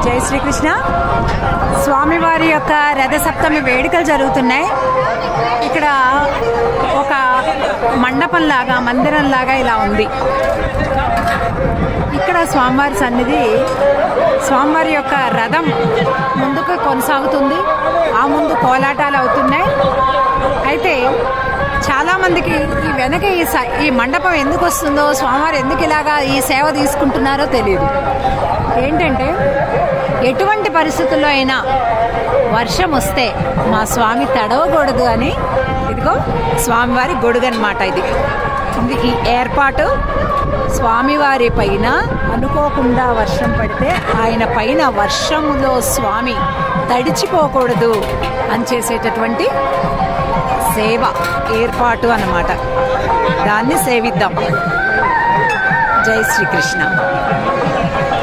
జై శ్రీకృష్ణ స్వామివారి యొక్క రథసప్తమి వేడుకలు జరుగుతున్నాయి ఇక్కడ ఒక మండపం లాగా మందిరం లాగా ఇలా ఉంది ఇక్కడ స్వామివారి సన్నిధి స్వామివారి యొక్క రథం ముందుకు కొనసాగుతుంది ఆ ముందు కోలాటాలు అవుతున్నాయి అయితే చాలా మందికి ఈ వెనక ఈ స- ఈ మండపం ఎందుకు వస్తుందో స్వామివారు ఎందుకు ఇలాగా ఈ సేవ తీసుకుంటున్నారో తెలియదు ఏంటంటే ఎటువంటి పరిస్థితుల్లో అయినా వర్షం వస్తే మా స్వామి తడవకూడదు అని ఇదిగో స్వామివారి గొడుగు అనమాట ఇది ఇది ఈ ఏర్పాటు స్వామివారి పైన అనుకోకుండా వర్షం పడితే ఆయన పైన వర్షములో స్వామి తడిచిపోకూడదు అని చేసేటటువంటి సేవ ఏర్పాటు అన్నమాట దాన్ని సేవిద్దాం జై శ్రీకృష్ణ